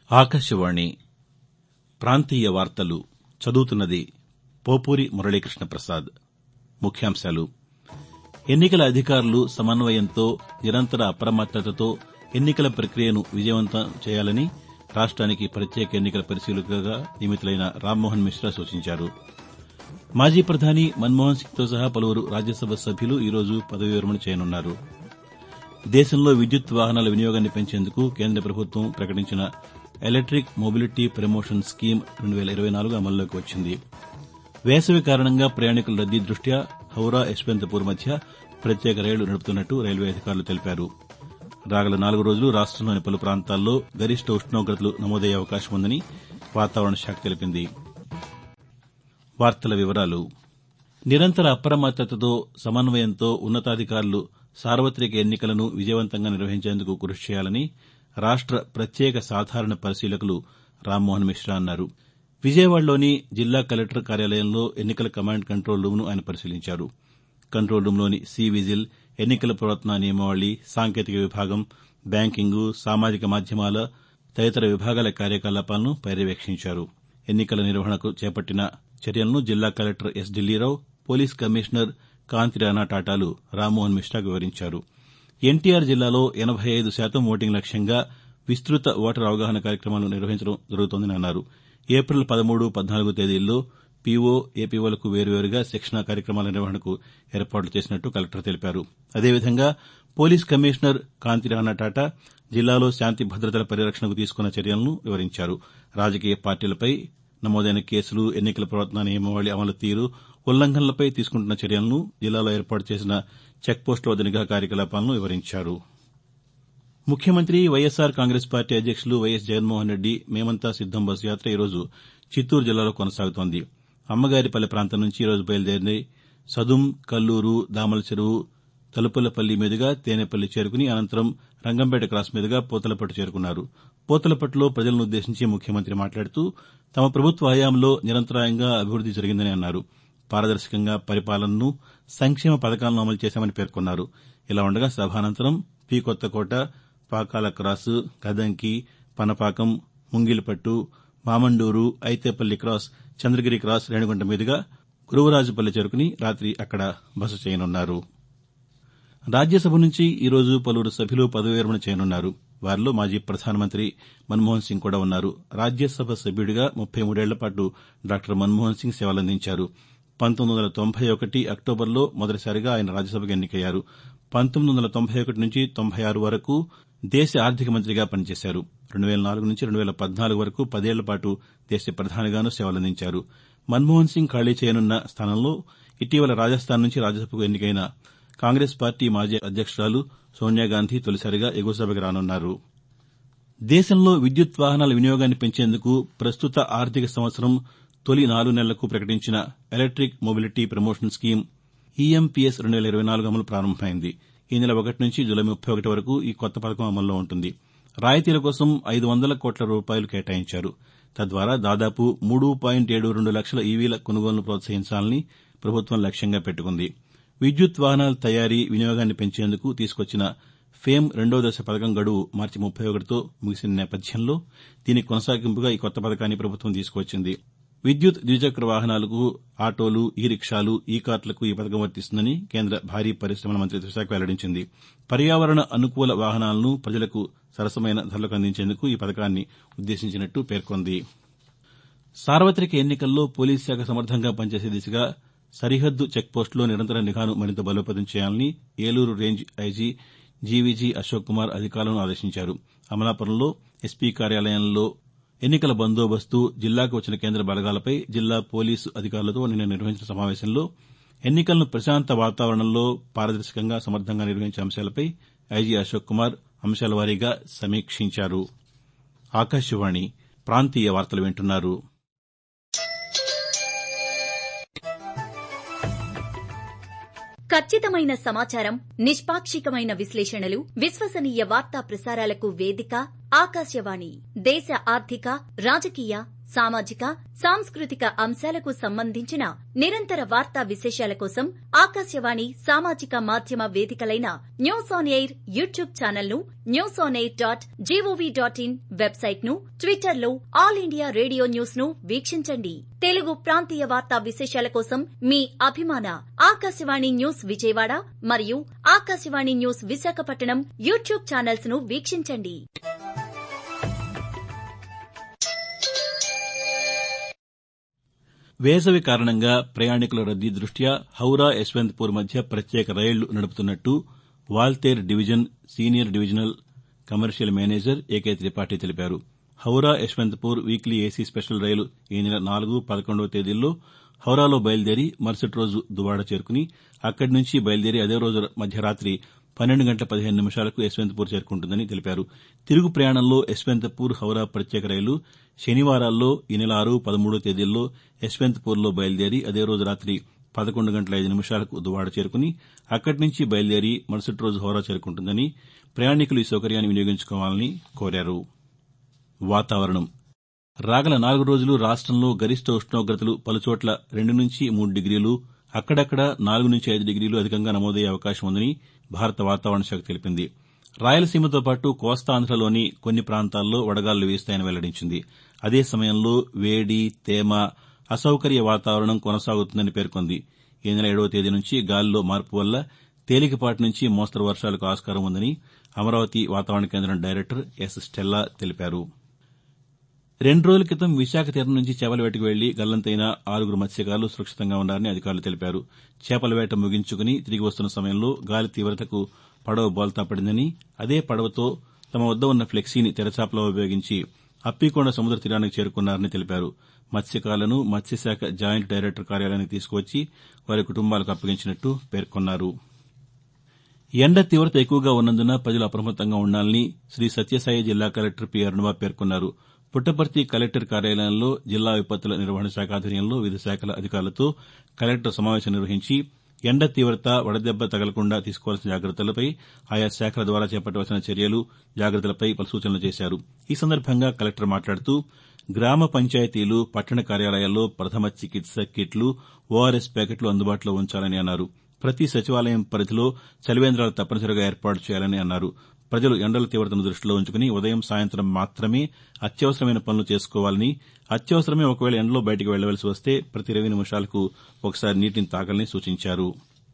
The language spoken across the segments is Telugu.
ఆకాశవాణి ప్రాంతీయ వార్తలు చదువుతున్నది పోపూరి మురళీకృష్ణ ప్రసాద్ ముఖ్యాంశాలు ఎన్నికల అధికారులు సమన్వయంతో నిరంతర అప్రమత్తతతో ఎన్నికల ప్రక్రియను విజయవంతం చేయాలని రాష్ట్రానికి ప్రత్యేక ఎన్నికల పరిశీలకులుగా నియమితులైన రామ్మోహన్ మిశ్రా సూచించారు మాజీ ప్రధాని మన్మోహన్ సింగ్తో సహా పలువురు రాజ్యసభ సభ్యులు ఈ రోజు పదవీ విరమణ చేయనున్నారు దేశంలో విద్యుత్ వాహనాల వినియోగాన్ని పెంచేందుకు కేంద్ర ప్రభుత్వం ప్రకటించిన ఎలక్టిక్ మొబిలిటీ ప్రమోషన్ స్కీమ్ రెండు వేల ఇరవై నాలుగు అమల్లోకి వచ్చింది వేసవి కారణంగా ప్రయాణికుల రద్దీ దృష్ట్యా హౌరా యశ్వంతపూర్ మధ్య ప్రత్యేక రైళ్లు నడుపుతున్నట్టు రైల్వే అధికారులు తెలిపారు రాగల నాలుగు రోజులు రాష్టంలోని పలు ప్రాంతాల్లో గరిష్ట ఉష్ణోగ్రతలు నమోదయ్యే అవకాశం ఉందని వాతావరణ శాఖ తెలిపింది వార్తల వివరాలు నిరంతర అప్రమత్తతతో సమన్వయంతో ఉన్నతాధికారులు సార్వతిక ఎన్నికలను విజయవంతంగా నిర్వహించేందుకు కృషి చేయాలని రాష్ట ప్రత్యేక సాధారణ పరిశీలకులు రామ్మోహన్ మిశ్రా అన్నారు విజయవాడలోని జిల్లా కలెక్టర్ కార్యాలయంలో ఎన్నికల కమాండ్ కంట్రోల్ రూమ్ను ఆయన పరిశీలించారు కంట్రోల్ రూంలోని సి విజిల్ ఎన్నికల ప్రవర్తన నియమావళి సాంకేతిక విభాగం బ్యాంకింగు సామాజిక మాధ్యమాల తదితర విభాగాల కార్యకలాపాలను పర్యవేక్షించారు ఎన్నికల నిర్వహణకు చేపట్టిన చర్యలను జిల్లా collector S Dilli Rao police commissioner Kanthi Rana టాటాలు రామ్మోహన్ మిశ్రాకు వివరించారు ఎన్టీఆర్ జిల్లాలో ఎనబై ఐదు శాతం ఓటింగ్ లక్ష్యంగా విస్తృత ఓటరు అవగాహన కార్యక్రమాలు నిర్వహించడం జరుగుతోందని అన్నారు ఏప్రిల్ పదమూడు పద్నాలుగు తేదీల్లో పీఓ ఏపీఓలకు వేర్వేరుగా శిక్షణా కార్యక్రమాల నిర్వహణకు ఏర్పాట్లు చేసినట్టు కలెక్టర్ తెలిపారు అదేవిధంగా పోలీస్ కమిషనర్ కాంతి రాణా టాటా జిల్లాలో శాంతి భద్రతల పరిరక్షణకు తీసుకున్న చర్యలను వివరించారు రాజకీయ పార్టీలపై నమోదైన కేసులు ఎన్నికల ప్రవర్తన నియమావళి అమలు తీరు ఉల్లంఘనలపై తీసుకుంటున్న చర్యలను జిల్లాలో ఏర్పాటు చేసిన చెక్పోస్టుల వద్ద నిఘా కార్యకలాపాలను వివరించారు ముఖ్యమంత్రి వైఎస్సార్ కాంగ్రెస్ పార్టీ అధ్యక్షులు వైఎస్ జగన్మోహన్ రెడ్డి మేమంతా సిద్దం బస్సు యాత్ర ఈరోజు చిత్తూరు జిల్లాలో కొనసాగుతోంది అమ్మగారిపల్లె ప్రాంతం నుంచి ఈరోజు బయలుదేరి సదుం కల్లూరు దామల చెరువు తలుపులపల్లి మీదుగా తేనేపల్లి చేరుకుని అనంతరం రంగంపేట క్రాస్ మీదుగా పూతలపట్టు చేరుకున్నారు పూతలపట్టులో ప్రజలనుద్దేశించి ముఖ్యమంత్రి మాట్లాడుతూ తమ ప్రభుత్వ హయాంలో నిరంతరాయంగా అభివృద్ది జరిగిందని అన్నారు పారదర్శకంగా పరిపాలనను సంక్షేమ పథకాలను అమలు చేశామని పేర్కొన్నారు ఇలా ఉండగా సభానంతరం P Kothakota Pakala cross Gadamki Panapakam Mungilipattu Mamanduru Aithepalli cross Chandragiri cross Renigunta మీదుగా గురువరాజుపల్లి చేరుకుని రాతి అక్కడ బస చేయనున్నారు రాజ్యసభ నుంచి ఈరోజు పలువురు సభ్యులు పదవీ విరమణ చేయనున్నారు వారిలో మాజీ ప్రధానమంత్రి మన్మోహన్ సింగ్ కూడా ఉన్నారు రాజ్యసభ సభ్యుడిగా ముప్పై మూడేళ్ల పాటు డాక్టర్ మన్మోహన్ సింగ్ సేవలందించారు పంతొమ్మిది వందల తొంభై ఒకటి అక్టోబర్లో మొదటిసారిగా ఆయన రాజ్యసభకు ఎన్నికయ్యారు పంతొమ్మిది వందల తొంభై ఒకటి నుంచి తొంభై ఆరు వరకు దేశ ఆర్థిక మంత్రిగా పనిచేశారు రెండు వేల నాలుగు నుంచి రెండు వేల పద్నాలుగు వరకు పదేళ్ల పాటు దేశ ప్రధానిగానూ సేవలందించారు మన్మోహన్ సింగ్ ఖాళీ చేయనున్న స్థానంలో ఇటీవల రాజస్థాన్ నుంచి రాజ్యసభకు ఎన్నికైన కాంగ్రెస్ పార్టీ మాజీ అధ్యక్షురాలు సోనియాగాంధీ తొలిసారిగా ఎగువ సభకు రానున్నారు దేశంలో విద్యుత్ వాహనాల వినియోగాన్ని పెంచేందుకు ప్రస్తుత ఆర్థిక సంవత్సరం తొలి నాలుగు నెలలకు ప్రకటించిన electric mobility promotion scheme EMPS రెండు వేల ఇరవై నాలుగు అమలు ప్రారంభమైంది ఈ నెల ఒకటి నుంచి జూలై ముప్పై ఒకటి వరకు ఈ కొత్త పథకం అమల్లో ఉంటుంది రాయితీల కోసం ఐదు వందల కోట్ల రూపాయలు కేటాయించారు తద్వారా దాదాపు మూడు పాయింట్ ఏడు రెండు లక్షల ఈవీల కొనుగోలును ప్రోత్సహించాలని ప్రభుత్వం లక్ష్యంగా పెట్టుకుంది విద్యుత్ వాహనాల తయారీ వినియోగాన్ని పెంచేందుకు తీసుకొచ్చిన ఫేమ్ రెండో దశ పథకం గడువు మార్చి ముప్పై ఒకటితో ముగిసిన నేపథ్యంలో దీనికి కొనసాగింపుగా ఈ కొత్త పథకాన్ని ప్రభుత్వం తీసుకువచ్చింది విద్యుత్ ద్విచక్ర వాహనాలకు ఆటోలు ఈ రిక్షాలు ఈ కార్లకు ఈ పథకం వర్తిస్తుందని కేంద్ర భారీ పరిశమల మంత్రిత్వ శాఖ వెల్లడించింది పర్యావరణ అనుకూల వాహనాలను ప్రజలకు సరసమైన ధరలకు అందించేందుకు ఈ పథకాన్ని ఉద్దేశించినట్టు పేర్కొంది సార్వతిక ఎన్నికల్లో పోలీసు శాఖ సమర్థంగా పనిచేసే దిశగా సరిహద్దు చెక్పోస్టులో నిరంతర నిఘాను మరింత బలోపేతం చేయాలని Eluru range IG GVG Ashok Kumar అధికారులను ఆదేశించారు అమలాపురంలో ఎస్పీ కార్యాలయంలో ఎన్నికల బందోబస్తు జిల్లాకు వచ్చిన కేంద్ర బలగాలపై జిల్లా పోలీసు అధికారులతో నిన్న నిర్వహించిన సమావేశంలో ఎన్నికలను ప్రశాంత వాతావరణంలో పారదర్శకంగా సమర్థంగా నిర్వహించే అంశాలపై ఐజీ అశోక్ కుమార్ అంశాల వారీగా సమీక్షించారు ఆకాశవాణి ప్రాంతీయ వార్తలు వింటున్నారు ఖచ్చితమైన సమాచారం నిష్పాక్షికమైన విశ్లేషణలు విశ్వసనీయ వార్తా ప్రసారాలకు వేదిక ఆకాశవాణి దేశ ఆర్థిక రాజకీయ సామాజిక సాంస్కృతిక అంశాలకు సంబంధించిన నిరంతర వార్తా విశేషాల కోసం ఆకాశవాణి సామాజిక మాధ్యమ వేదికలైన news on air YouTube channel ను news on air dot GOV dot in website ను ట్విట్టర్ లో ఆల్ ఇండియా రేడియో న్యూస్ ను వీక్షించండి తెలుగు ప్రాంతీయ వార్తా విశేషాల కోసం మీ అభిమాన ఆకాశవాణి న్యూస్ విజయవాడ మరియు Akashvani news Visakhapatnam YouTube channels ను వీక్షించండి వేసవి కారణంగా ప్రయాణికుల రద్దీ దృష్ట్యా హౌరా యశ్వంత్పూర్ మధ్య ప్రత్యేక రైళ్లు నడుపుతున్నట్టు Waltair division senior divisional commercial manager AK Tripathi తెలిపారు Howrah Yeshwantpur weekly AC special రైలు ఈ నెల నాలుగు పదకొండవ తేదీల్లో హౌరాలో బయలుదేరి మరుసటి రోజు దువాడ చేరుకుని అక్కడి నుంచి బయలుదేరి అదే రోజు మధ్యరాతి పన్నెండు గంటల పదిహేను నిమిషాలకు యశ్వంత్పూర్ చేరుకుంటుందని తెలిపారు తిరుగు ప్రయాణంలో యశ్వంత్పూర్ హౌరా ప్రత్యేక రైలు శనివారాల్లో ఈ నెల ఆరు పదమూడో తేదీల్లో యశ్వంత్పూర్లో బయలుదేరి అదే రోజు రాతి పదకొండు గంటల ఐదు నిమిషాలకు దువాడ చేరుకుని అక్కడి నుంచి బయలుదేరి మరుసటి రోజు హౌరా చేరుకుంటుందని ప్రయాణికులు ఈ సౌకర్యాన్ని వినియోగించుకోవాలని కోరారు వాతావరణం రాగల నాలుగు రోజులు రాష్టంలో గరిష్ట ఉష్ణోగ్రతలు పలుచోట్ల రెండు నుంచి మూడు డిగ్రీలు అక్కడక్కడ నాలుగు నుంచి ఐదు డిగ్రీలు అధికంగా నమోదయ్యే అవకాశం ఉందని భారత వాతావరణ శాఖ తెలిపింది రాయలసీమతో పాటు కోస్తాంధ్రలోని కొన్ని ప్రాంతాల్లో వడగాలులు వీస్తాయని వెల్లడించింది అదే సమయంలో వేడి తేమ అసౌకర్య వాతావరణం కొనసాగుతుందని పేర్కొంది ఈ నెల ఏడవ తేదీ నుంచి గాలిలో మార్పు వల్ల తేలికపాటి నుంచి మోస్తరు వర్షాలకు ఆస్కారం ఉందని అమరావతి వాతావరణ కేంద్రం డైరెక్టర్ ఎస్ స్టెల్లా తెలిపారు రెండు రోజుల క్రితం విశాఖ తీరం నుంచి చేపల వేటకు వెళ్లి గల్లంతైన ఆరుగురు మత్స్యకారులు సురక్షితంగా ఉన్నారని అధికారులు తెలిపారు చేపల వేట ముగించుకుని తిరిగి వస్తున్న సమయంలో గాలి తీవ్రతకు పడవ బోల్తా పడిందని అదే పడవతో తమ వద్ద ఉన్న ఫ్లెక్సీని తెరచాపలా ఉపయోగించి అప్పికొండ సముద్ర తీరానికి చేరుకున్నారని తెలిపారు మత్స్యకారులను మత్స్యశాఖ జాయింట్ డైరెక్టర్ కార్యాలయానికి తీసుకువచ్చి వారి కుటుంబాలకు అప్పగించినట్టు పేర్కొన్నారు ఎండ తీవ్రత ఎక్కువగా ఉన్నందున ప్రజలు అప్రమత్తంగా ఉండాలని శ్రీ సత్యసాయి జిల్లా కలెక్టర్ పి అరుణవ పేర్కొన్నారు పుట్టపర్తి కలెక్టర్ కార్యాలయంలో జిల్లా విపత్తుల నిర్వహణ శాఖ ఆధ్వర్యంలో వివిధ శాఖల అధికారులతో కలెక్టర్ సమావేశం నిర్వహించి ఎండ తీవ్రత వడదెబ్బ తగలకుండా తీసుకోవాల్సిన జాగ్రత్తలపై ఆయా శాఖల ద్వారా చేపట్టవలసిన చర్యలు జాగ్రత్తలపై పలు సూచనలు చేశారు ఈ సందర్భంగా కలెక్టర్ మాట్లాడుతూ గ్రామ పంచాయతీలు పట్టణ కార్యాలయాల్లో ప్రథమ చికిత్స కిట్లు ఓఆర్ఎస్ ప్యాకెట్లు అందుబాటులో ఉంచాలని అన్నారు ప్రతి సచివాలయం పరిధిలో చలివేంద్రాలు తప్పనిసరిగా ఏర్పాటు చేయాలని అన్నారు ప్రజలు ఎండల తీవ్రతను దృష్టిలో ఉంచుకుని ఉదయం సాయంత్రం మాత్రమే అత్యవసరమైన పనులు చేసుకోవాలని అత్యవసరమే ఒకవేళ ఎండలో బయటకు వెళ్లవలసి వస్తే ప్రతి ఇరవై నిమిషాలకు ఒకసారి నీటిని తాగాలని సూచించారు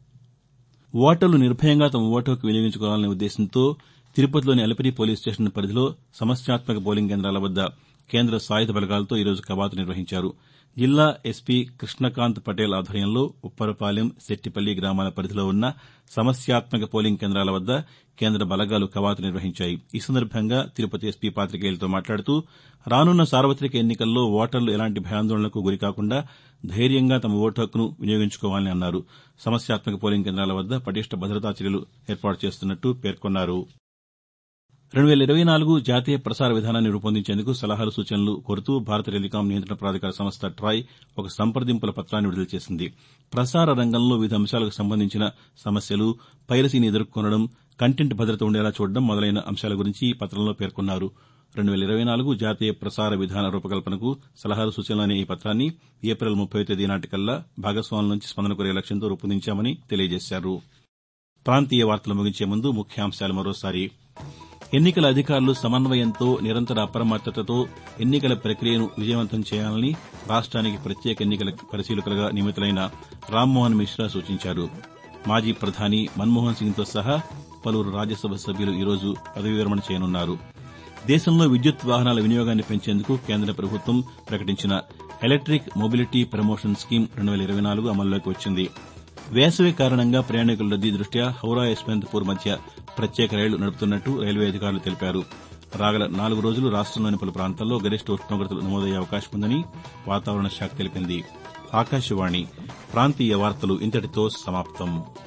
ఓటర్లు నిర్భయంగా తమ ఓటు హక్కు వినియోగించుకోవాలనే ఉద్దేశంతో తిరుపతిలోని అలిపిరి పోలీస్ స్టేషన్ పరిధిలో సమస్యాత్మక పోలింగ్ కేంద్రాల వద్ద కేంద్ర సాయుధ బలగాలతో ఈరోజు కవాతు నిర్వహించారు జిల్లా ఎస్పీ కృష్ణకాంత్ పటేల్ ఆధ్వర్యంలో ఉప్పరపాలెం శెట్టిపల్లి గ్రామాల పరిధిలో ఉన్న సమస్యాత్మక పోలింగ్ కేంద్రాల వద్ద కేంద్ర బలగాలు కవాతు నిర్వహించాయి ఈ సందర్భంగా తిరుపతి ఎస్పీ పాతికేయులతో మాట్లాడుతూ రానున్న సార్వతిక ఎన్నికల్లో ఓటర్లు ఎలాంటి భయాందోళనలకు గురికాకుండా ధైర్యంగా తమ ఓటు హక్కును వినియోగించుకోవాలని అన్నారు సమస్యాత్మక పోలింగ్ కేంద్రాల వద్ద పటిష్ట భద్రతా చర్యలు ఏర్పాటు చేస్తున్నట్టు పేర్కొన్నారు రెండు వేల ఇరవై నాలుగు జాతీయ ప్రసార విధానాన్ని రూపొందించేందుకు సలహాలు సూచనలు కోరుతూ భారత టెలికాం నియంత్రణ ప్రాధికార సంస్థ ట్రాయ్ ఒక సంప్రదింపుల పత్రాన్ని విడుదల చేసింది ప్రసార రంగంలో వివిధ అంశాలకు సంబంధించిన సమస్యలు పైరసీని ఎదుర్కొనడం కంటెంట్ భద్రత ఉండేలా చూడడం మొదలైన అంశాల గురించి ఈ పత్రంలో పేర్కొన్నారు రెండు వేల ఇరవై నాలుగు జాతీయ ప్రసార విధాన రూపకల్పనకు సలహాలు సూచనలు అనే ఈ పత్రాన్ని ఏప్రిల్ ముప్పై తేదీ నాటికల్లా భాగస్వాముల నుంచి స్పందన కోరే లక్ష్యంతో రూపొందించామని తెలియజేశారు ప్రాంతీయ వార్తలు ముగించే ముందు ముఖ్యాంశాలు మరోసారి ఎన్నికల అధికారులు సమన్వయంతో నిరంతర అప్రమత్తతతో ఎన్నికల ప్రక్రియను విజయవంతం చేయాలని రాష్ట్రానికి ప్రత్యేక ఎన్నికల పరిశీలకులుగా నియమితులైన రామ్మోహన్ మిశ్రా సూచించారు మాజీ ప్రధాని మన్మోహన్ సింగ్తో సహా పలువురు రాజ్యసభ సభ్యులు ఈరోజు పదవీ విరమణ చేయనున్నారు దేశంలో విద్యుత్ వాహనాల వినియోగాన్ని పెంచేందుకు కేంద్ర ప్రభుత్వం ప్రకటించిన ఎలక్టిక్ మొబిలిటీ ప్రమోషన్ స్కీమ్ రెండు వేల ఇరవై నాలుగు అమల్లోకి వచ్చింది వేసవి కారణంగా ప్రయాణికుల రద్దీ దృష్ట్యా హౌరా యశ్వంత్పూర్ మధ్య ప్రత్యేక రైళ్లు నడుపుతున్నట్టు రైల్వే అధికారులు తెలిపారు రాగల నాలుగు రోజులు రాష్టంలోని పలు ప్రాంతాల్లో గరిష్ట ఉష్ణోగ్రతలు నమోదయ్యే అవకాశం ఉందని వాతావరణ శాఖ తెలిపింది ఆకాశవాణి ప్రాంతీయ వార్తలు ఇంతటితో సమాప్తం